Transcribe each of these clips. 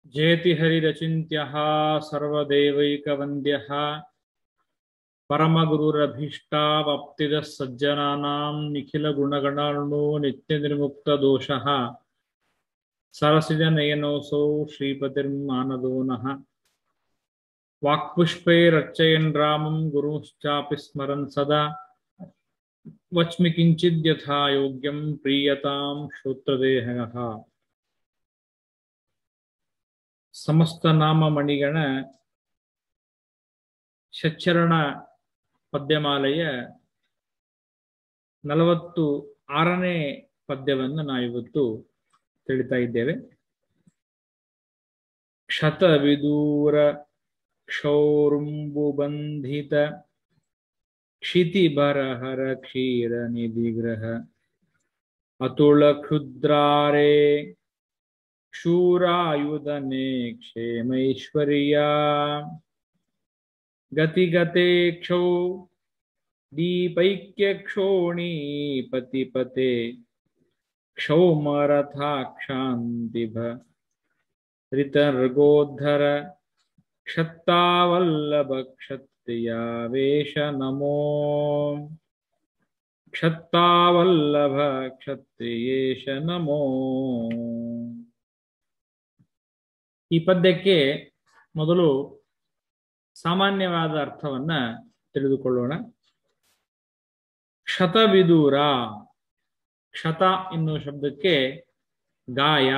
ಜಯತಿ ಹರಿರಚಿಂತ್ಯಃ ಸರ್ವದೇವೈಕವಂದ್ಯಃ ಪರಮಗುರುರಭೀಷ್ಟಾವಾಪ್ತಿದ ಸಜ್ಜನಾನಾಂ ನಿಖಿಲ ಗುಣಗಣಾರ್ಣೋ ನಿತ್ಯ ನಿರ್ಮುಕ್ತ ದೋಷಃ ಸರಸಿಜನಯನೋಸೌ ಶ್ರೀಪತಿರ್ಮಾನದೋ ನಃ ವಾಕ್ಪುಷ್ಪೈರರ್ಚಯನ್ ರಾಮಂ ಗುರುಶ್ಚಾಪಿ ಸ್ಮರನ್ ಸದಾ ವಚ್ಮಿ ಕಿಂಚಿದ್ಯಥಾ ಯೋಗ್ಯಂ ಪ್ರೀಯತಾಂ ಶ್ರೋತ್ರದೇಹಃ ಸಮಸ್ತ ನಾಮ ಮಣಿಗಣ ಷಚ್ಚರಣ ಪದ್ಯಮಾಲೆಯ ನಲವತ್ತು ಆರನೇ ಪದ್ಯವನ್ನು ನಾವಿವತ್ತು ತಿಳಿತಾ ಇದ್ದೇವೆ ಕ್ಷತವಿದೂರ ಕ್ಷೌರುಂಬು ಬಂಧಿತ ಕ್ಷಿತಿಬರಹರ ಕ್ಷೀರ ನಿಧಿಗ್ರಹ ಅತುಳ ಕ್ಷುದ್ರಾರೇ ಶೂರಾಯುಧನೆ ಕ್ಷೇಮೈಶ್ವರ್ಯ ಗತಿಗತೆ ಕ್ಷೌ ದೀಪೈಕ್ಯ ಕ್ಷೋಣಿ ಪತಿಪತೆ ಕ್ಷೌಮರಥಾಕ್ಷಾಂತಿಭ ರಿತರ್ಗೋದ್ಧರ ಕ್ಷತ್ತಾವಲ್ಲಭ ಕ್ಷತ್ರಿಯಾವೇಶ ನಮೋ ಕ್ಷತ್ತಾವಲ್ಲಭ ಕ್ಷತ್ರಿಯೇಶ ನಮೋ ಈ ಪದ್ಯಕ್ಕೆ ಮೊದಲು ಸಾಮಾನ್ಯವಾದ ಅರ್ಥವನ್ನ ತಿಳಿದುಕೊಳ್ಳೋಣ ಕ್ಷತವಿದೂರ ಕ್ಷತ ಎನ್ನುವ ಶಬ್ದಕ್ಕೆ ಗಾಯ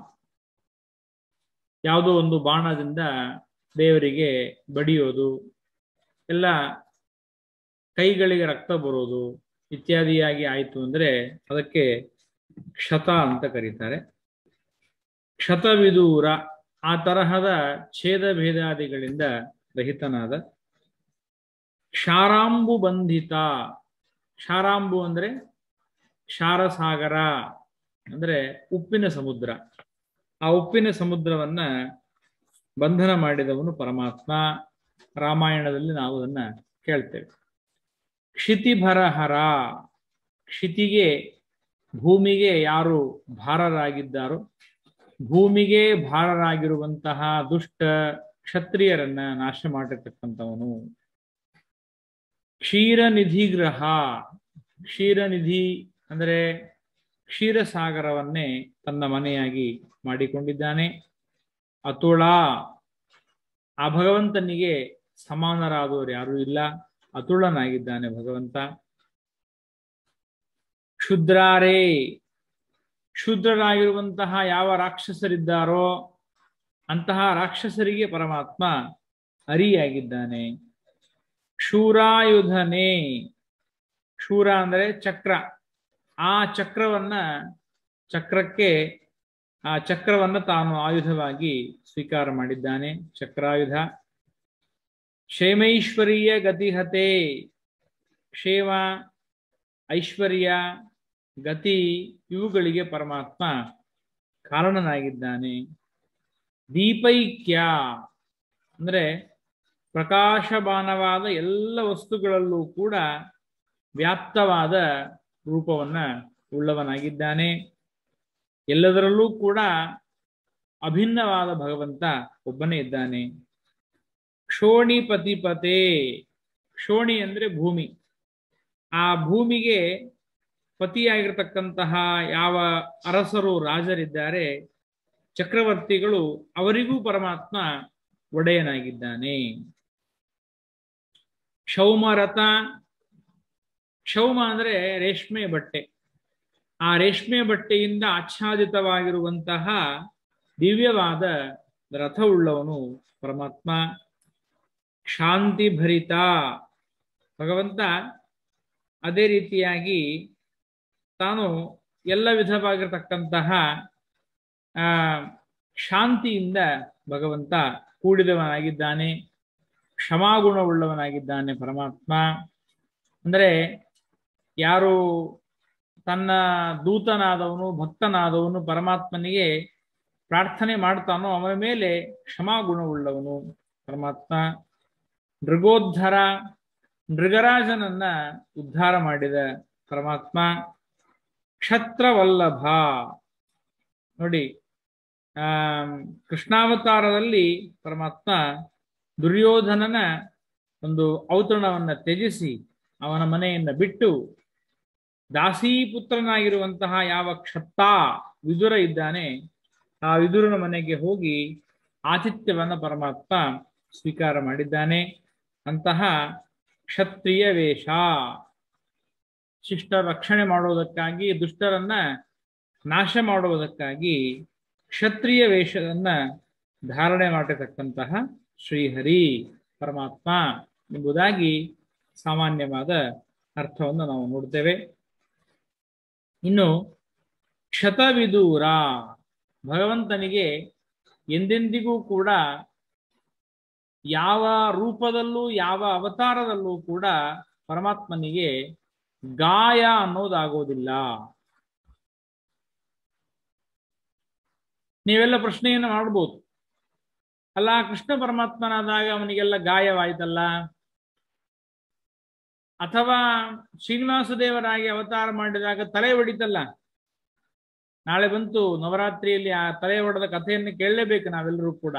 ಯಾವುದೋ ಒಂದು ಬಾಣದಿಂದ ದೇವರಿಗೆ ಬಡಿಯೋದು ಎಲ್ಲ ಕೈಗಳಿಗೆ ರಕ್ತ ಬರೋದು ಇತ್ಯಾದಿಯಾಗಿ ಆಯಿತು ಅಂದ್ರೆ ಅದಕ್ಕೆ ಕ್ಷತ ಅಂತ ಕರೀತಾರೆ ಕ್ಷತವಿದೂರ ಆ ತರಹದ ಛೇದ ಭೇದಾದಿಗಳಿಂದ ರಹಿತನಾದ ಕ್ಷಾರಾಂಬು ಬಂಧಿತ ಕ್ಷಾರಾಂಬು ಅಂದ್ರೆ ಕ್ಷಾರಸಾಗರ ಅಂದ್ರೆ ಉಪ್ಪಿನ ಸಮುದ್ರ ಆ ಉಪ್ಪಿನ ಸಮುದ್ರವನ್ನ ಬಂಧನ ಮಾಡಿದವನು ಪರಮಾತ್ಮ ರಾಮಾಯಣದಲ್ಲಿ ನಾವು ಅದನ್ನ ಕೇಳ್ತೇವೆ ಕ್ಷಿತಿಭರಹರ ಕ್ಷಿತಿಗೆ ಭೂಮಿಗೆ ಯಾರು ಭಾರರಾಗಿದ್ದಾರೋ ಭೂಮಿಗೆ ಭಾರರಾಗಿರುವಂತಹ ದುಷ್ಟ ಕ್ಷತ್ರಿಯರನ್ನ ನಾಶ ಮಾಡಿರ್ತಕ್ಕಂಥವನು ಕ್ಷೀರನಿಧಿಗ್ರಹ ಕ್ಷೀರನಿಧಿ ಅಂದರೆ ಕ್ಷೀರಸಾಗರವನ್ನೇ ತನ್ನ ಮನೆಯಾಗಿ ಮಾಡಿಕೊಂಡಿದ್ದಾನೆ ಅತುಳ ಆ ಭಗವಂತನಿಗೆ ಸಮಾನರಾದವರು ಯಾರೂ ಇಲ್ಲ ಅತುಳನಾಗಿದ್ದಾನೆ ಭಗವಂತ ಕ್ಷುದ್ರಾರೇ ಕ್ಷುದ್ರರಾಗಿರುವಂತಹ ಯಾವ ರಾಕ್ಷಸರಿದ್ದಾರೋ ಅಂತಹ ರಾಕ್ಷಸರಿಗೆ ಪರಮಾತ್ಮ ಅರಿಯಾಗಿದ್ದಾನೆ ಕ್ಷೂರಾಯುಧನೇ ಕ್ಷೂರ ಅಂದರೆ ಚಕ್ರ ಆ ಚಕ್ರವನ್ನ ಚಕ್ರಕ್ಕೆ ಆ ಚಕ್ರವನ್ನ ತಾನು ಆಯುಧವಾಗಿ ಸ್ವೀಕಾರ ಮಾಡಿದ್ದಾನೆ ಚಕ್ರಾಯುಧ ಕ್ಷೇಮೈಶ್ವರ್ಯ ಗತಿಹತೆ ಕ್ಷೇಮ ಐಶ್ವರ್ಯ ಗತಿ ಇವುಗಳಿಗೆ ಪರಮಾತ್ಮ ಕಾರಣನಾಗಿದ್ದಾನೆ ದೀಪೈಕ್ಯ ಅಂದ್ರೆ ಪ್ರಕಾಶಮಾನವಾದ ಎಲ್ಲ ವಸ್ತುಗಳಲ್ಲೂ ಕೂಡ ವ್ಯಾಪ್ತವಾದ ರೂಪವನ್ನ ಉಳ್ಳವನಾಗಿದ್ದಾನೆ ಎಲ್ಲದರಲ್ಲೂ ಕೂಡ ಅಭಿನ್ನವಾದ ಭಗವಂತ ಒಬ್ಬನೇ ಇದ್ದಾನೆ ಕ್ಷೋಣಿ ಪತಿಪತೆ ಕ್ಷೋಣಿ ಅಂದ್ರೆ ಭೂಮಿ ಆ ಭೂಮಿಗೆ ಪತಿಯಾಗಿರ್ತಕ್ಕಂತಹ ಯಾವ ಅರಸರು ರಾಜರಿದ್ದಾರೆ ಚಕ್ರವರ್ತಿಗಳು ಅವರಿಗೂ ಪರಮಾತ್ಮ ಒಡೆಯನಾಗಿದ್ದಾನೆ ಕ್ಷೌಮರಥ ಕ್ಷೌಮ ಅಂದ್ರೆ ರೇಷ್ಮೆ ಬಟ್ಟೆ ಆ ರೇಷ್ಮೆ ಬಟ್ಟೆಯಿಂದ ಆಚ್ಛಾದಿತವಾಗಿರುವಂತಹ ದಿವ್ಯವಾದ ರಥವುಳ್ಳವನು ಪರಮಾತ್ಮ ಶಾಂತಿ ಭರಿತ ಭಗವಂತ ಅದೇ ರೀತಿಯಾಗಿ ತಾನು ಎಲ್ಲ ವಿಧವಾಗಿರತಕ್ಕಂತಹ ಆ ಶಾಂತಿಯಿಂದ ಭಗವಂತ ಕೂಡಿದವನಾಗಿದ್ದಾನೆ ಕ್ಷಮಾಗುಣವುಳ್ಳವನಾಗಿದ್ದಾನೆ ಪರಮಾತ್ಮ ಅಂದರೆ ಯಾರು ತನ್ನ ದೂತನಾದವನು ಭಕ್ತನಾದವನು ಪರಮಾತ್ಮನಿಗೆ ಪ್ರಾರ್ಥನೆ ಮಾಡ್ತಾನೋ ಅವನ ಮೇಲೆ ಕ್ಷಮಾಗುಣವುಳ್ಳವನು ಪರಮಾತ್ಮ ಮೃಗೋದ್ಧರ ಮೃಗರಾಜನನ್ನ ಉದ್ಧಾರ ಮಾಡಿದ ಪರಮಾತ್ಮ ಕ್ಷತ್ರವಲ್ಲಭ ನೋಡಿ ಆ ಕೃಷ್ಣಾವತಾರದಲ್ಲಿ ಪರಮಾತ್ಮ ದುರ್ಯೋಧನನ ಒಂದು ಔತಣವನ್ನ ತ್ಯಜಿಸಿ ಅವನ ಮನೆಯನ್ನ ಬಿಟ್ಟು ದಾಸೀಪುತ್ರನಾಗಿರುವಂತಹ ಯಾವ ಕ್ಷತ್ತ ವಿದುರ ಇದ್ದಾನೆ ಆ ವಿದುರನ ಮನೆಗೆ ಹೋಗಿ ಆತಿಥ್ಯವನ್ನ ಪರಮಾತ್ಮ ಸ್ವೀಕಾರ ಮಾಡಿದ್ದಾನೆ ಅಂತಹ ಕ್ಷತ್ರಿಯ ವೇಷ ಶಿಷ್ಟ ರಕ್ಷಣೆ ಮಾಡುವುದಕ್ಕಾಗಿ ದುಷ್ಟರನ್ನ ನಾಶ ಮಾಡುವುದಕ್ಕಾಗಿ ಕ್ಷತ್ರಿಯ ವೇಷವನ್ನ ಧಾರಣೆ ಮಾಡಿರ್ತಕ್ಕಂತಹ ಶ್ರೀಹರಿ ಪರಮಾತ್ಮ ಎಂಬುದಾಗಿ ಸಾಮಾನ್ಯವಾದ ಅರ್ಥವನ್ನು ನಾವು ನೋಡ್ತೇವೆ ಇನ್ನು ಕ್ಷತವಿದೂರ ಭಗವಂತನಿಗೆ ಎಂದೆಂದಿಗೂ ಕೂಡ ಯಾವ ರೂಪದಲ್ಲೂ ಯಾವ ಅವತಾರದಲ್ಲೂ ಕೂಡ ಪರಮಾತ್ಮನಿಗೆ ಗಾಯ ಅನ್ನೋದಾಗೋದಿಲ್ಲ ನೀವೆಲ್ಲ ಪ್ರಶ್ನೆಯನ್ನು ಮಾಡ್ಬೋದು ಅಲ್ಲ ಕೃಷ್ಣ ಪರಮಾತ್ಮನಾದಾಗ ಅವನಿಗೆಲ್ಲ ಗಾಯವಾಯ್ತಲ್ಲ ಅಥವಾ ಶ್ರೀನಿವಾಸ ದೇವರಾಗಿ ಅವತಾರ ಮಾಡಿದಾಗ ತಲೆ ಹೊಡಿತಲ್ಲ ನಾಳೆ ಬಂತು ನವರಾತ್ರಿಯಲ್ಲಿ ಆ ತಲೆ ಹೊಡೆದ ಕಥೆಯನ್ನು ಕೇಳಲೇಬೇಕು ನಾವೆಲ್ಲರೂ ಕೂಡ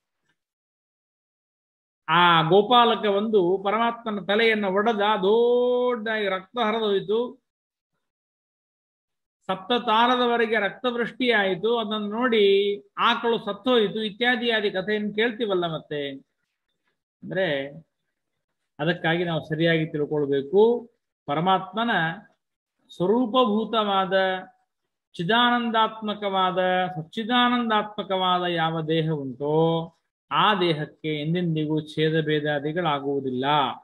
ಆ ಗೋಪಾಲಕ ಒಂದು ಪರಮಾತ್ಮನ ತಲೆಯನ್ನು ಒಡೆದ ದೊಡ್ಡದಾಗಿ ರಕ್ತ ಹರಿದೋಯ್ತು ಸಪ್ತ ತಾರದವರೆಗೆ ರಕ್ತವೃಷ್ಟಿ ಆಯಿತು ಅದನ್ನು ನೋಡಿ ಆಕಳು ಸತ್ತೋಯಿತು ಇತ್ಯಾದಿಯಾದಿ ಕಥೆಯನ್ನು ಕೇಳ್ತೀವಲ್ಲ ಮತ್ತೆ ಅಂದ್ರೆ ಅದಕ್ಕಾಗಿ ನಾವು ಸರಿಯಾಗಿ ತಿಳ್ಕೊಳ್ಬೇಕು ಪರಮಾತ್ಮನ ಸ್ವರೂಪಭೂತವಾದ ಚಿದಾನಂದಾತ್ಮಕವಾದ ಸಚ್ಚಿದಾನಂದಾತ್ಮಕವಾದ ಯಾವ ದೇಹ ಉಂಟೋ ಆ ದೇಹಕ್ಕೆ ಎಂದೆಂದಿಗೂ ಛೇದ ಭೇದಾದಿಗಳಾಗುವುದಿಲ್ಲ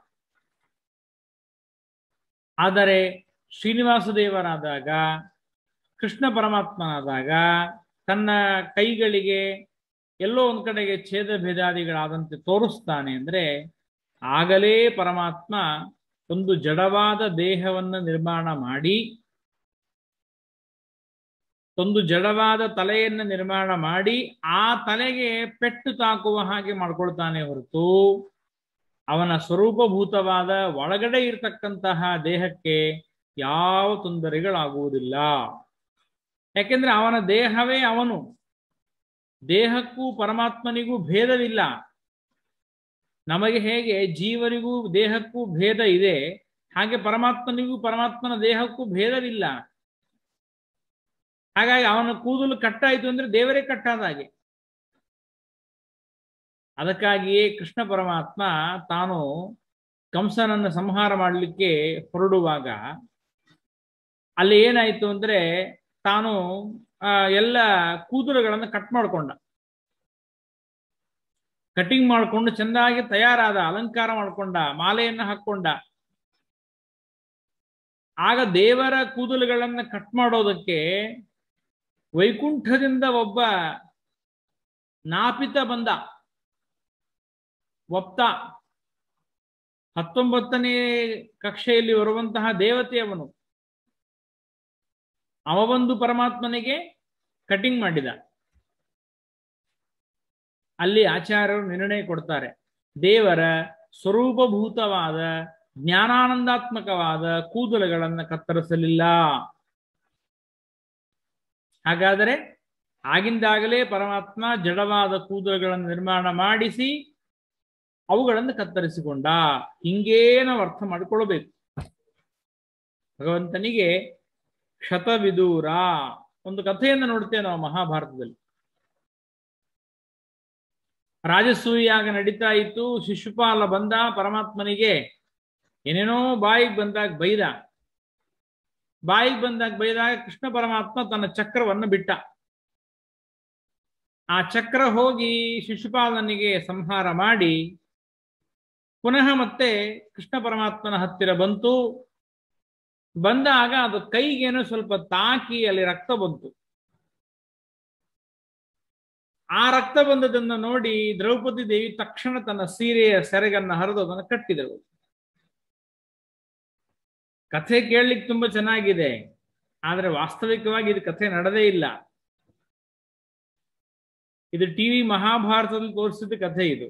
ಆದರೆ ಶ್ರೀನಿವಾಸ ದೇವರಾದಾಗ ಕೃಷ್ಣ ಪರಮಾತ್ಮನಾದಾಗ ತನ್ನ ಕೈಗಳಿಗೆ ಎಲ್ಲೋ ಒಂದ್ ಕಡೆಗೆ ಛೇದ ಭೇದಾದಿಗಳಾದಂತೆ ತೋರಿಸ್ತಾನೆ ಅಂದ್ರೆ ಆಗಲೇ ಪರಮಾತ್ಮ ಒಂದು ಜಡವಾದ ದೇಹವನ್ನು ನಿರ್ಮಾಣ ಮಾಡಿ ಒಂದು ಜಡವಾದ ತಲೆಯನ್ನು ನಿರ್ಮಾಣ ಮಾಡಿ ಆ ತಲೆಗೆ ಪೆಟ್ಟು ತಾಕುವ ಹಾಗೆ ಮಾಡ್ಕೊಳ್ತಾನೆ ಹೊರತು ಅವನ ಸ್ವರೂಪಭೂತವಾದ ಒಳಗಡೆ ಇರತಕ್ಕಂತಹ ದೇಹಕ್ಕೆ ಯಾವ ತೊಂದರೆಗಳಾಗುವುದಿಲ್ಲ ಯಾಕೆಂದ್ರೆ ಅವನ ದೇಹವೇ ಅವನು ದೇಹಕ್ಕೂ ಪರಮಾತ್ಮನಿಗೂ ಭೇದವಿಲ್ಲ ನಮಗೆ ಹೇಗೆ ಜೀವನಿಗೂ ದೇಹಕ್ಕೂ ಭೇದ ಇದೆ ಹಾಗೆ ಪರಮಾತ್ಮನಿಗೂ ಪರಮಾತ್ಮನ ದೇಹಕ್ಕೂ ಭೇದವಿಲ್ಲ ಹಾಗಾಗಿ ಅವನ ಕೂದಲು ಕಟ್ಟಾಯಿತು ಅಂದ್ರೆ ದೇವರೇ ಕಟ್ಟಾದ ಹಾಗೆ ಅದಕ್ಕಾಗಿಯೇ ಕೃಷ್ಣ ಪರಮಾತ್ಮ ತಾನು ಕಂಸನನ್ನು ಸಂಹಾರ ಮಾಡಲಿಕ್ಕೆ ಹೊರಡುವಾಗ ಅಲ್ಲಿ ಏನಾಯ್ತು ಅಂದ್ರೆ ತಾನು ಆ ಎಲ್ಲ ಕೂದಲುಗಳನ್ನು ಕಟ್ ಮಾಡ್ಕೊಂಡ ಕಟಿಂಗ್ ಮಾಡಿಕೊಂಡು ಚೆಂದಾಗಿ ತಯಾರಾದ ಅಲಂಕಾರ ಮಾಡಿಕೊಂಡ ಮಾಲೆಯನ್ನು ಹಾಕೊಂಡ ಆಗ ದೇವರ ಕೂದಲುಗಳನ್ನ ಕಟ್ ಮಾಡೋದಕ್ಕೆ ವೈಕುಂಠದಿಂದ ಒಬ್ಬ ನಾಪಿತ ಬಂದ ಒಪ್ತ ಹತ್ತೊಂಬತ್ತನೇ ಕಕ್ಷೆಯಲ್ಲಿ ಬರುವಂತಹ ದೇವತೆಯವನು ಅವ ಬಂದು ಪರಮಾತ್ಮನಿಗೆ ಕಟಿಂಗ್ ಮಾಡಿದ ಅಲ್ಲಿ ಆಚಾರ್ಯರು ನಿರ್ಣಯ ಕೊಡ್ತಾರೆ ದೇವರ ಸ್ವರೂಪಭೂತವಾದ ಜ್ಞಾನಾನಂದಾತ್ಮಕವಾದ ಕೂದಲುಗಳನ್ನು ಕತ್ತರಿಸಲಿಲ್ಲ ಹಾಗಾದರೆ ಆಗಿಂದಾಗಲೇ ಪರಮಾತ್ಮ ಜಡವಾದ ಕೂದಲುಗಳನ್ನು ನಿರ್ಮಾಣ ಮಾಡಿಸಿ ಅವುಗಳನ್ನು ಕತ್ತರಿಸಿಕೊಂಡ ಹಿಂಗೇ ನಾವು ಅರ್ಥ ಮಾಡಿಕೊಳ್ಳಬೇಕು ಭಗವಂತನಿಗೆ ಕ್ಷತವಿದೂರ ಒಂದು ಕಥೆಯನ್ನು ನೋಡ್ತೇವೆ ನಾವು ಮಹಾಭಾರತದಲ್ಲಿ ರಾಜಸೂಯಾಗ ನಡೀತಾ ಇತ್ತು ಶಿಶುಪಾಲ ಬಂದ ಪರಮಾತ್ಮನಿಗೆ ಏನೇನೋ ಬಾಯಿಗೆ ಬಂದಾಗ ಬೈದ ಬಾಯಿಗೆ ಬಂದಾಗ ಬೈದಾಗ ಕೃಷ್ಣ ಪರಮಾತ್ಮ ತನ್ನ ಚಕ್ರವನ್ನು ಬಿಟ್ಟ ಆ ಚಕ್ರ ಹೋಗಿ ಶಿಶುಪಾಲನಿಗೆ ಸಂಹಾರ ಮಾಡಿ ಪುನಃ ಮತ್ತೆ ಕೃಷ್ಣ ಪರಮಾತ್ಮನ ಹತ್ತಿರ ಬಂತು ಬಂದಾಗ ಅದು ಕೈಗೇನೋ ಸ್ವಲ್ಪ ತಾಕಿ ಅಲ್ಲಿ ರಕ್ತ ಬಂತು ಆ ರಕ್ತ ಬಂದದನ್ನು ನೋಡಿ ದ್ರೌಪದಿ ದೇವಿ ತಕ್ಷಣ ತನ್ನ ಸೀರೆಯ ಸೆರಗನ್ನ ಹರಿದು ಅದನ್ನು ಕಟ್ಟಿದಳು ಕಥೆ ಕೇಳಲಿಕ್ಕೆ ತುಂಬಾ ಚೆನ್ನಾಗಿದೆ ಆದ್ರೆ ವಾಸ್ತವಿಕವಾಗಿ ಇದು ಕಥೆ ನಡೆದೇ ಇಲ್ಲ ಇದು ಟಿವಿ ಮಹಾಭಾರತದಲ್ಲಿ ತೋರಿಸಿದ ಕಥೆ ಇದು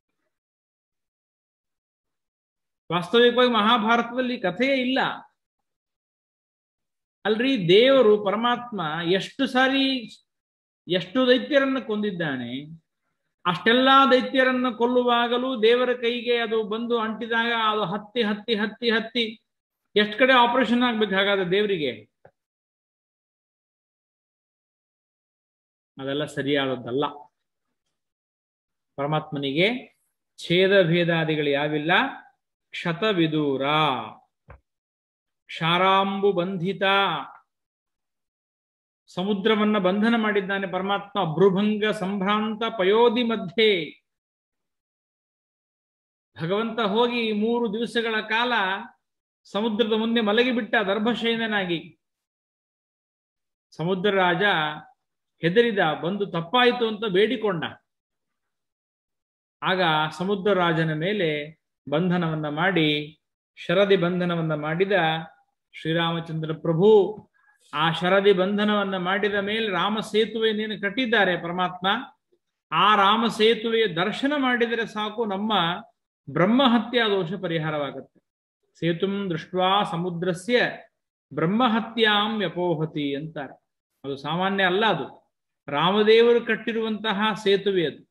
ವಾಸ್ತವಿಕವಾಗಿ ಮಹಾಭಾರತದಲ್ಲಿ ಕಥೆಯೇ ಇಲ್ಲ ಅಲ್ರಿ ದೇವರು ಪರಮಾತ್ಮ ಎಷ್ಟು ಸಾರಿ ಎಷ್ಟು ದೈತ್ಯರನ್ನು ಕೊಂದಿದ್ದಾನೆ ಅಷ್ಟೆಲ್ಲಾ ದೈತ್ಯರನ್ನು ಕೊಲ್ಲುವಾಗಲೂ ದೇವರ ಕೈಗೆ ಅದು ಬಂದು ಅಂಟಿದಾಗ ಅದು ಹತ್ತಿ ಹತ್ತಿ ಹತ್ತಿ ಹತ್ತಿ ಎಷ್ಟು ಕಡೆ ಆಪರೇಷನ್ ಆಗ್ಬೇಕು ಹಾಗಾದ್ರೆ ದೇವರಿಗೆ ಅದೆಲ್ಲ ಸರಿಯಾದದ್ದಲ್ಲ ಪರಮಾತ್ಮನಿಗೆ ಛೇದ ಭೇದಾದಿಗಳು ಯಾವಿಲ್ಲ ಕ್ಷತವಿದೂರ ಕ್ಷಾರಾಂಬು ಬಂಧಿತ ಸಮುದ್ರವನ್ನ ಬಂಧನ ಮಾಡಿದ್ದಾನೆ ಪರಮಾತ್ಮ ಭೃಭಂಗ ಸಂಭ್ರಾಂತ ಪಯೋಧಿ ಮಧ್ಯೆ ಭಗವಂತ ಹೋಗಿ ಮೂರು ದಿವಸಗಳ ಕಾಲ ಸಮುದ್ರದ ಮುಂದೆ ಮಲಗಿಬಿಟ್ಟ ದರ್ಭಶಯನಾಗಿ ಸಮುದ್ರ ರಾಜ ಹೆದರಿದ ಬಂದು ತಪ್ಪಾಯಿತು ಅಂತ ಬೇಡಿಕೊಂಡ ಆಗ ಸಮುದ್ರ ರಾಜನ ಮೇಲೆ ಬಂಧನವನ್ನ ಮಾಡಿ ಶರದಿ ಬಂಧನವನ್ನ ಮಾಡಿದ ಶ್ರೀರಾಮಚಂದ್ರ ಪ್ರಭು ಆ ಶರದಿ ಬಂಧನವನ್ನ ಮಾಡಿದ ಮೇಲೆ ರಾಮ ಸೇತುವೆಯನ್ನೇನು ಕಟ್ಟಿದ್ದಾರೆ ಪರಮಾತ್ಮ ಆ ರಾಮ ಸೇತುವೆಯ ದರ್ಶನ ಮಾಡಿದರೆ ಸಾಕು ನಮ್ಮ ಬ್ರಹ್ಮಹತ್ಯಾ ದೋಷ ಪರಿಹಾರವಾಗುತ್ತೆ ಸೇತುಂ ದೃಷ್ಟ್ವಾ ಸಮುದ್ರಸ್ಯ ಬ್ರಹ್ಮಹತ್ಯಾಂ ವ್ಯಪೋಹತಿ ಅಂತಾರೆ ಅದು ಸಾಮಾನ್ಯ ಅಲ್ಲ ಅದು ರಾಮದೇವರು ಕಟ್ಟಿರುವಂತಹ ಸೇತುವೆ ಅದು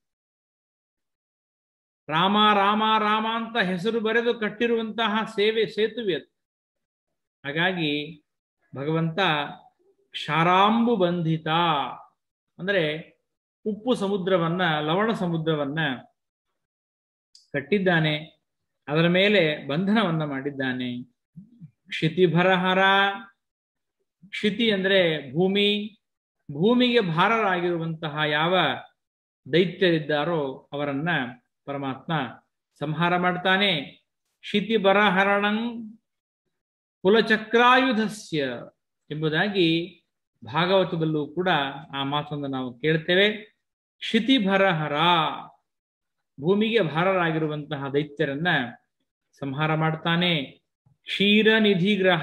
ರಾಮ ರಾಮ ರಾಮ ಅಂತ ಹೆಸರು ಬರೆದು ಕಟ್ಟಿರುವಂತಹ ಸೇವೆ ಸೇತುವೆ ಅದು ಹಾಗಾಗಿ ಭಗವಂತ ಕ್ಷಾರಾಂಬು ಬಂಧಿತ ಅಂದ್ರೆ ಉಪ್ಪು ಸಮುದ್ರವನ್ನ ಲವಣ ಸಮುದ್ರವನ್ನ ಕಟ್ಟಿದ್ದಾನೆ ಅದರ ಮೇಲೆ ಬಂಧನವನ್ನ ಮಾಡಿದ್ದಾನೆ ಕ್ಷಿತಿಭರಹರ ಕ್ಷಿತಿ ಅಂದ್ರೆ ಭೂಮಿ ಭೂಮಿಗೆ ಭಾರರಾಗಿರುವಂತಹ ಯಾವ ದೈತ್ಯರಿದ್ದಾರೋ ಅವರನ್ನ ಪರಮಾತ್ಮ ಸಂಹಾರ ಮಾಡ್ತಾನೆ ಕ್ಷಿತಿ ಬರಹರಣಂ ಕುಲಚಕ್ರಾಯುಧಸ್ಯ ಎಂಬುದಾಗಿ ಭಾಗವತದಲ್ಲೂ ಕೂಡ ಆ ಮಾತನ್ನು ನಾವು ಕೇಳ್ತೇವೆ ಕ್ಷಿತಿಭರಹರ ಭೂಮಿಗೆ ಭಾರರಾಗಿರುವಂತಹ ದೈತ್ಯರನ್ನ ಸಂಹಾರ ಮಾಡ್ತಾನೆ ಕ್ಷೀರನಿಧಿ ಗ್ರಹ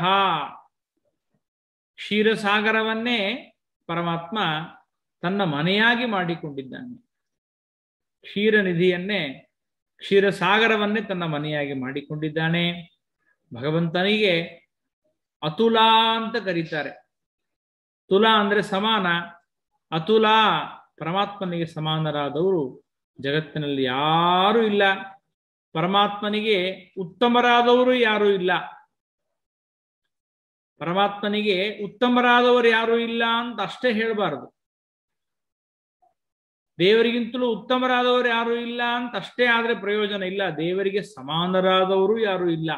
ಕ್ಷೀರಸಾಗರವನ್ನೇ ಪರಮಾತ್ಮ ತನ್ನ ಮನೆಯಾಗಿ ಮಾಡಿಕೊಂಡಿದ್ದಾನೆ ಕ್ಷೀರನಿಧಿಯನ್ನೇ ಕ್ಷೀರಸಾಗರವನ್ನೇ ತನ್ನ ಮನೆಯಾಗಿ ಮಾಡಿಕೊಂಡಿದ್ದಾನೆ ಭಗವಂತನಿಗೆ ಅತುಲ ಅಂತ ಕರೀತಾರೆ ತುಲಾ ಅಂದ್ರೆ ಸಮಾನ ಅತುಲ ಪರಮಾತ್ಮನಿಗೆ ಸಮಾನರಾದವರು ಜಗತ್ತಿನಲ್ಲಿ ಯಾರೂ ಇಲ್ಲ ಪರಮಾತ್ಮನಿಗೆ ಉತ್ತಮರಾದವರು ಯಾರೂ ಇಲ್ಲ ಪರಮಾತ್ಮನಿಗೆ ಉತ್ತಮರಾದವರು ಯಾರೂ ಇಲ್ಲ ಅಂತ ಅಷ್ಟೇ ಹೇಳಬಾರದು ದೇವರಿಗಿಂತಲೂ ಉತ್ತಮರಾದವರು ಯಾರು ಇಲ್ಲ ಅಂತ ಅಷ್ಟೇ ಆದ್ರೆ ಪ್ರಯೋಜನ ಇಲ್ಲ ದೇವರಿಗೆ ಸಮಾನರಾದವರು ಯಾರು ಇಲ್ಲ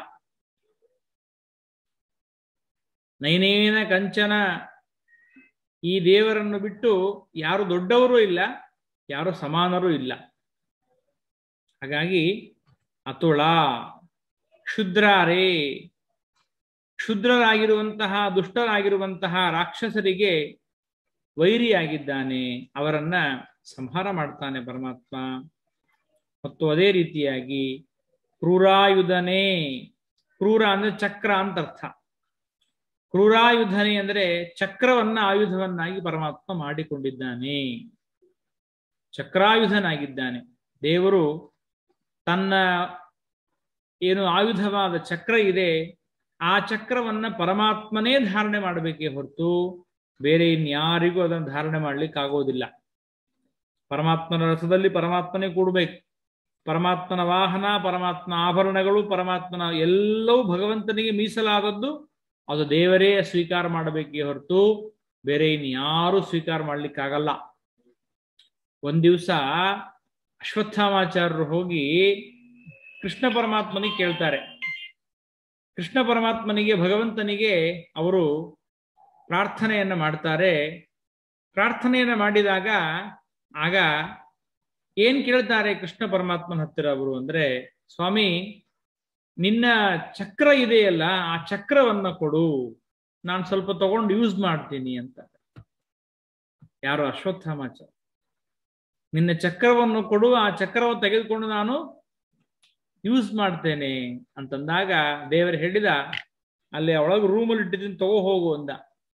ನೈನೇನ ಕಂಚನ ಈ ದೇವರನ್ನು ಬಿಟ್ಟು ಯಾರು ದೊಡ್ಡವರು ಇಲ್ಲ ಯಾರು ಸಮಾನರೂ ಇಲ್ಲ ಹಾಗಾಗಿ ಅತುಳ ಕ್ಷುದ್ರಾರೇ ಕ್ಷುದ್ರರಾಗಿರುವಂತಹ ದುಷ್ಟರಾಗಿರುವಂತಹ ರಾಕ್ಷಸರಿಗೆ ವೈರಿಯಾಗಿದ್ದಾನೆ ಅವರನ್ನ ಸಂಹಾರ ಮಾಡ್ತಾನೆ ಪರಮಾತ್ಮ ಮತ್ತು ಅದೇ ರೀತಿಯಾಗಿ ಕ್ರೂರಾಯುಧನೇ ಕ್ರೂರ ಅಂದ್ರೆ ಚಕ್ರ ಅಂತ ಅರ್ಥ ಕ್ರೂರಾಯುಧನೆ ಅಂದ್ರೆ ಚಕ್ರವನ್ನ ಆಯುಧವನ್ನಾಗಿ ಪರಮಾತ್ಮ ಮಾಡಿಕೊಂಡಿದ್ದಾನೆ ಚಕ್ರಾಯುಧನಾಗಿದ್ದಾನೆ ದೇವರು ತನ್ನ ಏನು ಆಯುಧವಾದ ಚಕ್ರ ಇದೆ ಆ ಚಕ್ರವನ್ನ ಪರಮಾತ್ಮನೇ ಧಾರಣೆ ಮಾಡಬೇಕೇ ಹೊರತು ಬೇರೆ ಇನ್ಯಾರಿಗೂ ಅದನ್ನು ಧಾರಣೆ ಮಾಡ್ಲಿಕ್ಕೆ ಆಗೋದಿಲ್ಲ ಪರಮಾತ್ಮನ ರಥದಲ್ಲಿ ಪರಮಾತ್ಮನೇ ಕೂಡಬೇಕು ಪರಮಾತ್ಮನ ವಾಹನ ಪರಮಾತ್ಮನ ಆಭರಣಗಳು ಪರಮಾತ್ಮನ ಎಲ್ಲವೂ ಭಗವಂತನಿಗೆ ಮೀಸಲಾದದ್ದು ಅದು ದೇವರೇ ಸ್ವೀಕಾರ ಮಾಡಬೇಕೇ ಹೊರತು ಬೇರೆ ಇನ್ಯಾರೂ ಸ್ವೀಕಾರ ಮಾಡ್ಲಿಕ್ಕಾಗಲ್ಲ ಒಂದ್ ದಿವಸ ಅಶ್ವತ್ಥಾಮಾಚಾರ್ಯರು ಹೋಗಿ ಕೃಷ್ಣ ಪರಮಾತ್ಮನಿಗೆ ಕೇಳ್ತಾರೆ ಕೃಷ್ಣ ಪರಮಾತ್ಮನಿಗೆ ಭಗವಂತನಿಗೆ ಅವರು ಪ್ರಾರ್ಥನೆಯನ್ನ ಮಾಡ್ತಾರೆ ಪ್ರಾರ್ಥನೆಯನ್ನ ಮಾಡಿದಾಗ ಆಗ ಏನ್ ಕೇಳ್ತಾರೆ ಕೃಷ್ಣ ಪರಮಾತ್ಮನ ಹತ್ತಿರ ಅವರು ಅಂದ್ರೆ ಸ್ವಾಮಿ ನಿನ್ನ ಚಕ್ರ ಇದೆಯಲ್ಲ ಆ ಚಕ್ರವನ್ನ ಕೊಡು ನಾನು ಸ್ವಲ್ಪ ತಗೊಂಡು ಯೂಸ್ ಮಾಡ್ತೀನಿ ಅಂತ ಯಾರು ಅಶ್ವತ್ಥಾಮಾಚಾರ ನಿನ್ನ ಚಕ್ರವನ್ನು ಕೊಡು ಆ ಚಕ್ರವನ್ನು ತೆಗೆದುಕೊಂಡು ನಾನು ಯೂಸ್ ಮಾಡ್ತೇನೆ ಅಂತಂದಾಗ ದೇವರು ಹೇಳಿದ ಅಲ್ಲಿ ಒಳಗೆ ರೂಮಲ್ಲಿ ಇಟ್ಟಿದ್ದೀನಿ ತಗೋ ಹೋಗು ಅಂದ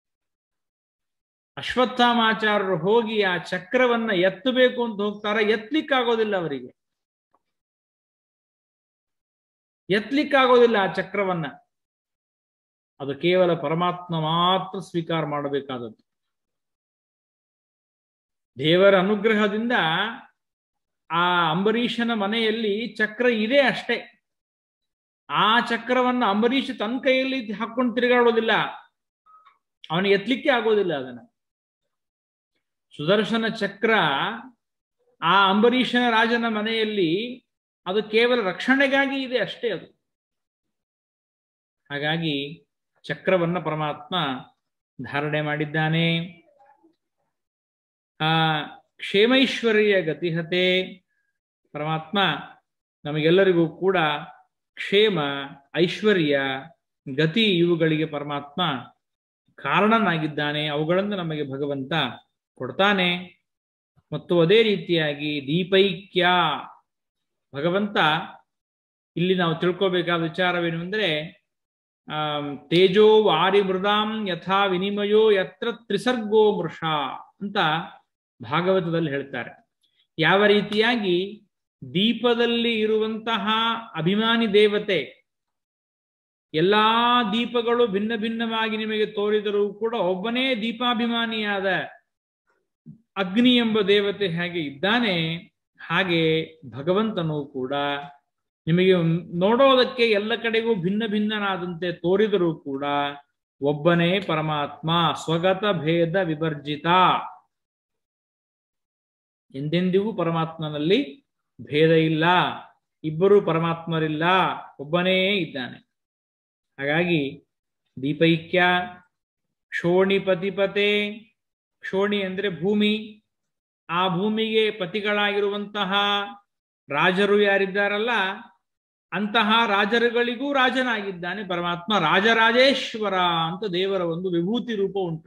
ಅಶ್ವತ್ಥಾಮಾಚಾರ್ಯರು ಹೋಗಿ ಆ ಚಕ್ರವನ್ನ ಎತ್ತಬೇಕು ಅಂತ ಹೋಗ್ತಾರ ಎತ್ತಲಿಕ್ಕಾಗೋದಿಲ್ಲ ಅವರಿಗೆ ಎತ್ತಲಿಕ್ಕಾಗೋದಿಲ್ಲ ಆ ಚಕ್ರವನ್ನ ಅದು ಕೇವಲ ಪರಮಾತ್ಮ ಮಾತ್ರ ಸ್ವೀಕಾರ ಮಾಡಬೇಕಾದದ್ದು ದೇವರ ಅನುಗ್ರಹದಿಂದ ಆ ಅಂಬರೀಷನ ಮನೆಯಲ್ಲಿ ಚಕ್ರ ಇದೆ ಅಷ್ಟೇ ಆ ಚಕ್ರವನ್ನು ಅಂಬರೀಷ್ ತನ್ನ ಕೈಯಲ್ಲಿ ಹಾಕೊಂಡು ತಿರುಗಾಡೋದಿಲ್ಲ ಅವನಿಗೆ ಎತ್ತಲಿಕ್ಕೆ ಆಗೋದಿಲ್ಲ ಅದನ್ನ ಸುದರ್ಶನ ಚಕ್ರ ಆ ಅಂಬರೀಷನ ರಾಜನ ಮನೆಯಲ್ಲಿ ಅದು ಕೇವಲ ರಕ್ಷಣೆಗಾಗಿ ಇದೆ ಅಷ್ಟೇ ಅದು ಹಾಗಾಗಿ ಚಕ್ರವನ್ನ ಪರಮಾತ್ಮ ಧಾರಣೆ ಮಾಡಿದ್ದಾನೆ ಆ ಕ್ಷೇಮೈಶ್ವರ್ಯ ಗತಿಹತೆ ಪರಮಾತ್ಮ ನಮಗೆಲ್ಲರಿಗೂ ಕೂಡ ಕ್ಷೇಮ ಐಶ್ವರ್ಯ ಗತಿ ಇವುಗಳಿಗೆ ಪರಮಾತ್ಮ ಕಾರಣನಾಗಿದ್ದಾನೆ ಅವುಗಳನ್ನು ನಮಗೆ ಭಗವಂತ ಕೊಡ್ತಾನೆ ಮತ್ತು ಅದೇ ರೀತಿಯಾಗಿ ದೀಪೈಕ್ಯ ಭಗವಂತ ಇಲ್ಲಿ ನಾವು ತಿಳ್ಕೋಬೇಕಾದ ವಿಚಾರವೇನು ಅಂದರೆ ಆ ತೇಜೋ ವಾರಿ ಮೃದಾಂ ಯಥಾ ವಿನಿಮಯೋ ಯತ್ರ ತ್ರಿಸರ್ಗೋ ಮೃಷ ಅಂತ ಭಾಗವತದಲ್ಲಿ ಹೇಳ್ತಾರೆ ಯಾವ ರೀತಿಯಾಗಿ ದೀಪದಲ್ಲಿ ಇರುವಂತಹ ಅಭಿಮಾನಿ ದೇವತೆ ಎಲ್ಲಾ ದೀಪಗಳು ಭಿನ್ನ ಭಿನ್ನವಾಗಿ ನಿಮಗೆ ತೋರಿದರೂ ಕೂಡ ಒಬ್ಬನೇ ದೀಪಾಭಿಮಾನಿಯಾದ ಅಗ್ನಿ ಎಂಬ ದೇವತೆ ಹೇಗೆ ಇದ್ದಾನೆ ಹಾಗೆ ಭಗವಂತನು ಕೂಡ ನಿಮಗೆ ನೋಡೋದಕ್ಕೆ ಎಲ್ಲ ಕಡೆಗೂ ಭಿನ್ನ ಭಿನ್ನನಾದಂತೆ ತೋರಿದರೂ ಕೂಡ ಒಬ್ಬನೇ ಪರಮಾತ್ಮ ಸ್ವಗತ ಭೇದ ವಿಭರ್ಜಿತ ಎಂದೆಂದಿಗೂ ಪರಮಾತ್ಮನಲ್ಲಿ ಭೇದ ಇಲ್ಲ ಇಬ್ಬರು ಪರಮಾತ್ಮರಿಲ್ಲ ಒಬ್ಬನೇ ಇದ್ದಾನೆ ಹಾಗಾಗಿ ದೀಪೈಕ್ಯ ಕ್ಷೋಣಿ ಪತಿಪತೆ ಕ್ಷೋಣಿ ಅಂದ್ರೆ ಭೂಮಿ ಆ ಭೂಮಿಗೆ ಪತಿಗಳಾಗಿರುವಂತಹ ರಾಜರು ಯಾರಿದ್ದಾರಲ್ಲ ಅಂತಹ ರಾಜರುಗಳಿಗೂ ರಾಜನಾಗಿದ್ದಾನೆ ಪರಮಾತ್ಮ ರಾಜರಾಜೇಶ್ವರ ಅಂತ ದೇವರ ಒಂದು ವಿಭೂತಿ ರೂಪ ಉಂಟು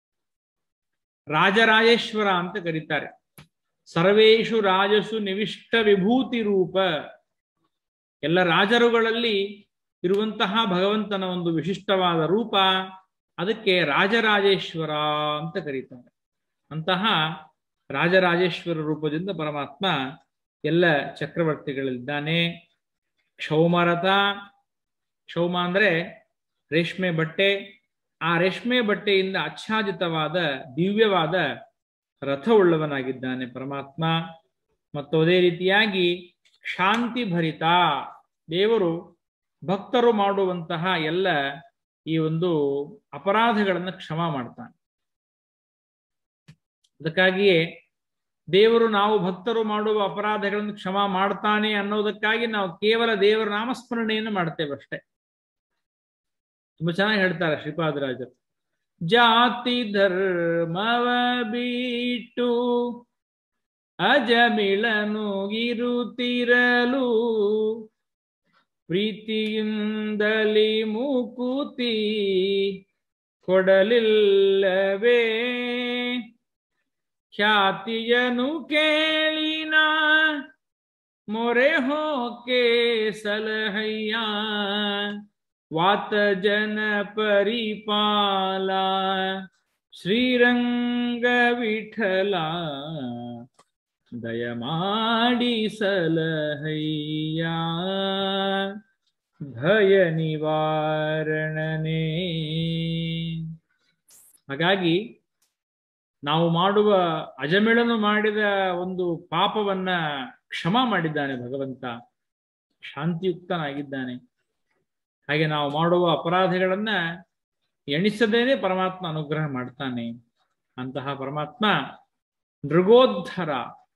ರಾಜರಾಜೇಶ್ವರ ಅಂತ ಕರೀತಾರೆ ಸರ್ವೇಶು ರಾಜಸು ನಿವಿಷ್ಟ ವಿಭೂತಿ ರೂಪ ಎಲ್ಲ ರಾಜರುಗಳಲ್ಲಿ ಇರುವಂತಹ ಭಗವಂತನ ಒಂದು ವಿಶಿಷ್ಟವಾದ ರೂಪ ಅದಕ್ಕೆ ರಾಜರಾಜೇಶ್ವರ ಅಂತ ಕರೀತಾರೆ ಅಂತಹ ರಾಜರಾಜೇಶ್ವರ ರೂಪದಿಂದ ಪರಮಾತ್ಮ ಎಲ್ಲ ಚಕ್ರವರ್ತಿಗಳಿದ್ದಾನೆ ಕ್ಷೌಮರಥ ಕ್ಷೌಮ ಅಂದ್ರೆ ರೇಷ್ಮೆ ಬಟ್ಟೆ ಆ ರೇಷ್ಮೆ ಬಟ್ಟೆಯಿಂದ ಆಚ್ಛಾದಿತವಾದ ದಿವ್ಯವಾದ ರಥವುಳ್ಳವನಾಗಿದ್ದಾನೆ ಪರಮಾತ್ಮ ಮತ್ತು ಅದೇ ರೀತಿಯಾಗಿ ಶಾಂತಿ ಭರಿತ ದೇವರು ಭಕ್ತರು ಮಾಡುವಂತಹ ಎಲ್ಲ ಈ ಒಂದು ಅಪರಾಧಗಳನ್ನು ಕ್ಷಮ ಮಾಡ್ತಾನೆ ಅದಕ್ಕಾಗಿಯೇ ದೇವರು ನಾವು ಭಕ್ತರು ಮಾಡುವ ಅಪರಾಧಗಳನ್ನು ಕ್ಷಮ ಮಾಡ್ತಾನೆ ಅನ್ನೋದಕ್ಕಾಗಿ ನಾವು ಕೇವಲ ದೇವರ ನಾಮಸ್ಮರಣೆಯನ್ನು ಮಾಡ್ತೇವೆ ಅಷ್ಟೇ ತುಂಬಾ ಚೆನ್ನಾಗಿ ಹೇಳ್ತಾರೆ ಶ್ರೀಪಾದರಾಜರು ಜಾತಿ ಧರ್ಮವ ಬಿಟ್ಟು ಅಜಮಿಳನು ಇರುತ್ತಿರಲು ಪ್ರೀತಿಯಿಂದಲಿ ಮೂಕುತಿ ಕೊಡಲಿಲ್ಲವೇ ಖ್ಯಾತಿಯನು ಕೇಳಿನ ಮೊರೆ ಹೋಕೆ ಸಲಹಯ್ಯ ವಾತ ಜನ ಪರಿಪಾಲ ಶ್ರೀರಂಗ ವಿಠಲ ದಯಮಾಡಿ ಸಲಹಯ್ಯ ಭಯ ನಿವಾರಣನೆ ಹಾಗಾಗಿ ನಾವು ಮಾಡುವ ಅಜಮಿಳನು ಮಾಡಿದ ಒಂದು ಪಾಪವನ್ನ ಕ್ಷಮ ಮಾಡಿದ್ದಾನೆ ಭಗವಂತ ಶಾಂತಿಯುಕ್ತನಾಗಿದ್ದಾನೆ ಹಾಗೆ ನಾವು ಮಾಡುವ ಅಪರಾಧಗಳನ್ನ ಎಣಿಸದೇನೆ ಪರಮಾತ್ಮ ಅನುಗ್ರಹ ಮಾಡ್ತಾನೆ ಅಂತಹ ಪರಮಾತ್ಮ ನೃಗೋದ್ಧರ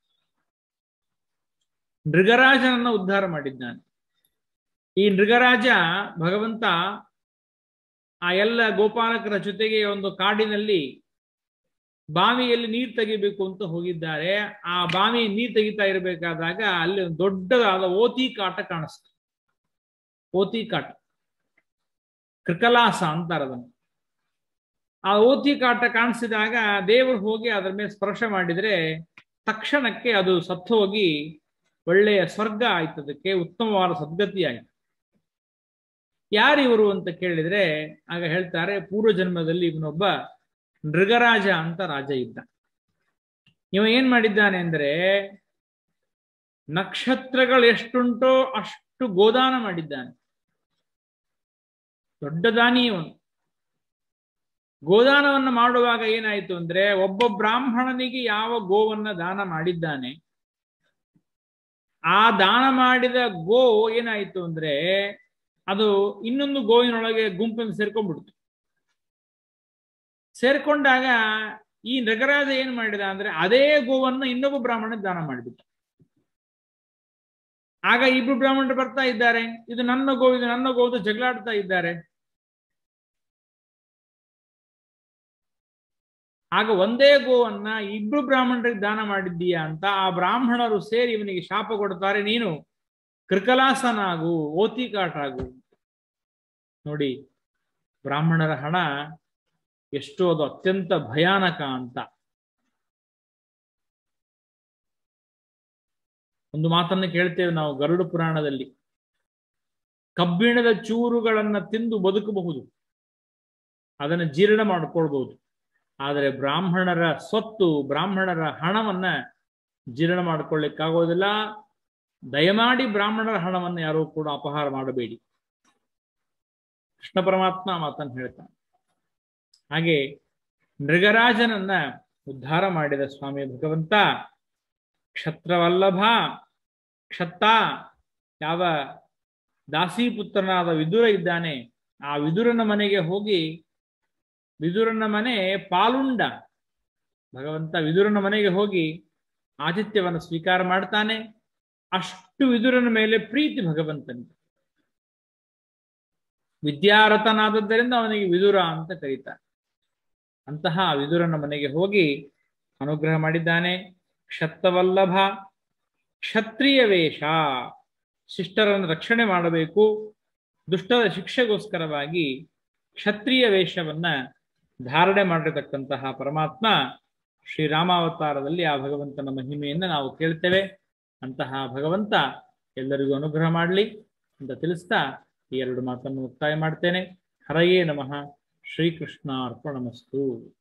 ನೃಗರಾಜನನ್ನ ಉದ್ಧಾರ ಮಾಡಿದ್ದಾನೆ ಈ ನೃಗರಾಜ ಭಗವಂತ ಆ ಎಲ್ಲ ಗೋಪಾಲಕರ ಜೊತೆಗೆ ಒಂದು ಕಾಡಿನಲ್ಲಿ ಬಾವಿಯಲ್ಲಿ ನೀರು ತೆಗಿಬೇಕು ಅಂತ ಹೋಗಿದ್ದಾರೆ ಆ ಬಾವಿ ನೀರು ತೆಗಿತಾ ಇರಬೇಕಾದಾಗ ಅಲ್ಲಿ ಒಂದು ದೊಡ್ಡದಾದ ಓತಿ ಕಾಟ ಕಾಣಿಸ್ತು ಓತಿ ಕಾಟ ಕೃಕಲಾಸ ಅಂತಾರೆ ಅದನ್ನು ಆ ಓತಿ ಕಾಟ ಕಾಣಿಸಿದಾಗ ದೇವರು ಹೋಗಿ ಅದರ ಮೇಲೆ ಸ್ಪರ್ಶ ಮಾಡಿದ್ರೆ ತಕ್ಷಣಕ್ಕೆ ಅದು ಸತ್ತು ಹೋಗಿ ಒಳ್ಳೆಯ ಸ್ವರ್ಗ ಆಯ್ತು ಅದಕ್ಕೆ ಉತ್ತಮವಾದ ಸದ್ಗತಿ ಆಯ್ತು ಯಾರಿವರು ಅಂತ ಕೇಳಿದ್ರೆ ಆಗ ಹೇಳ್ತಾರೆ ಪೂರ್ವ ಜನ್ಮದಲ್ಲಿ ಇವನೊಬ್ಬ ನೃಗರಾಜ ಅಂತ ರಾಜ ಇದ್ದ ಇವ ಏನ್ ಮಾಡಿದ್ದಾನೆ ಅಂದ್ರೆ ನಕ್ಷತ್ರಗಳು ಎಷ್ಟುಂಟೋ ಅಷ್ಟು ಗೋದಾನ ಮಾಡಿದ್ದಾನೆ ದೊಡ್ಡ ದಾನಿ ಇವನು ಗೋದಾನವನ್ನು ಮಾಡುವಾಗ ಏನಾಯ್ತು ಅಂದ್ರೆ ಒಬ್ಬ ಬ್ರಾಹ್ಮಣನಿಗೆ ಯಾವ ಗೋವನ್ನ ದಾನ ಮಾಡಿದ್ದಾನೆ ಆ ದಾನ ಮಾಡಿದ ಗೋ ಏನಾಯ್ತು ಅಂದ್ರೆ ಅದು ಇನ್ನೊಂದು ಗೋವಿನೊಳಗೆ ಗುಂಪಿನ ಸೇರ್ಕೊಂಡ್ಬಿಡ್ತು ಸೇರ್ಕೊಂಡಾಗ ಈ ನಗರಾಜ ಏನ್ ಮಾಡಿದ ಅಂದ್ರೆ ಅದೇ ಗೋವನ್ನ ಇನ್ನೊಬ್ಬ ಬ್ರಾಹ್ಮಣ ದಾನ ಮಾಡಿಬಿಟ್ಟ ಆಗ ಇಬ್ರು ಬ್ರಾಹ್ಮಣರು ಬರ್ತಾ ಇದ್ದಾರೆ ಇದು ನನ್ನ ಗೋ ಇದು ನನ್ನ ಗೋ ಅಂತ ಜಗಳಾಡ್ತಾ ಇದ್ದಾರೆ ಆಗ ಒಂದೇ ಗೋವನ್ನ ಇಬ್ರು ಬ್ರಾಹ್ಮಣರಿಗೆ ದಾನ ಮಾಡಿದ್ದೀಯಾ ಅಂತ ಆ ಬ್ರಾಹ್ಮಣರು ಸೇರಿ ಇವನಿಗೆ ಶಾಪ ಕೊಡ್ತಾರೆ ನೀನು ಕೃಕಲಾಸನಾಗು ಓತಿಕಾಟಾಗು ನೋಡಿ ಬ್ರಾಹ್ಮಣರ ಹಣ ಎಷ್ಟು ಅದು ಅತ್ಯಂತ ಭಯಾನಕ ಅಂತ ಒಂದು ಮಾತನ್ನು ಕೇಳ್ತೇವೆ ನಾವು ಗರುಡ ಪುರಾಣದಲ್ಲಿ ಕಬ್ಬಿಣದ ಚೂರುಗಳನ್ನ ತಿಂದು ಬದುಕಬಹುದು ಅದನ್ನು ಜೀರ್ಣ ಮಾಡಿಕೊಳ್ಬಹುದು ಆದರೆ ಬ್ರಾಹ್ಮಣರ ಸ್ವತ್ತು ಬ್ರಾಹ್ಮಣರ ಹಣವನ್ನ ಜೀರ್ಣ ಮಾಡ್ಕೊಳ್ಳಿಕ್ಕಾಗೋದಿಲ್ಲ ದಯಮಾಡಿ ಬ್ರಾಹ್ಮಣರ ಹಣವನ್ನು ಯಾರೂ ಕೂಡ ಅಪಹಾರ ಮಾಡಬೇಡಿ ಕೃಷ್ಣ ಪರಮಾತ್ಮ ಮಾತನ್ನು ಹೇಳ್ತಾನೆ ಹಾಗೆ ಮೃಗರಾಜನನ್ನ ಉದ್ಧಾರ ಮಾಡಿದ ಸ್ವಾಮಿ ಭಗವಂತ ಕ್ಷತ್ರವಲ್ಲಭ ಕ್ಷತ್ತ ಯಾವ ದಾಸೀಪುತ್ರನಾದ ವಿದುರ ಇದ್ದಾನೆ ಆ ವಿದುರನ ಮನೆಗೆ ಹೋಗಿ ವಿದುರನ ಮನೆ ಪಾಲುಂಡ ಭಗವಂತ ವಿದುರನ ಮನೆಗೆ ಹೋಗಿ ಆತಿಥ್ಯವನ್ನು ಸ್ವೀಕಾರ ಮಾಡ್ತಾನೆ ಅಷ್ಟು ವಿದುರನ ಮೇಲೆ ಪ್ರೀತಿ ಭಗವಂತನಿಗೆ ವಿದ್ಯಾರಥನಾದದ್ದರಿಂದ ಅವನಿಗೆ ವಿದುರ ಅಂತ ಕರೀತಾರೆ ಅಂತಹ ವಿದುರನ ಮನೆಗೆ ಹೋಗಿ ಅನುಗ್ರಹ ಮಾಡಿದ್ದಾನೆ ಕ್ಷತ್ತವಲ್ಲಭ ಕ್ಷತ್ರಿಯ ವೇಷ ಶಿಷ್ಟರನ್ನು ರಕ್ಷಣೆ ಮಾಡಬೇಕು ದುಷ್ಟರ ಶಿಕ್ಷೆಗೋಸ್ಕರವಾಗಿ ಕ್ಷತ್ರಿಯ ವೇಷವನ್ನ ಧಾರಣೆ ಮಾಡಿರತಕ್ಕಂತಹ ಪರಮಾತ್ಮ ಶ್ರೀರಾಮಾವತಾರದಲ್ಲಿ ಆ ಭಗವಂತನ ಮಹಿಮೆಯನ್ನು ನಾವು ಕೇಳ್ತೇವೆ ಅಂತಹ ಭಗವಂತ ಎಲ್ಲರಿಗೂ ಅನುಗ್ರಹ ಮಾಡಲಿ ಅಂತ ತಿಳಿಸ್ತಾ ಈ ಎರಡು ಮಾತನ್ನು ಮುಕ್ತಾಯ ಮಾಡ್ತೇನೆ ಹರಯೇ ನಮಃ ಶ್ರೀಕೃಷ್ಣ ಅರ್ಪಣಮಸ್ತು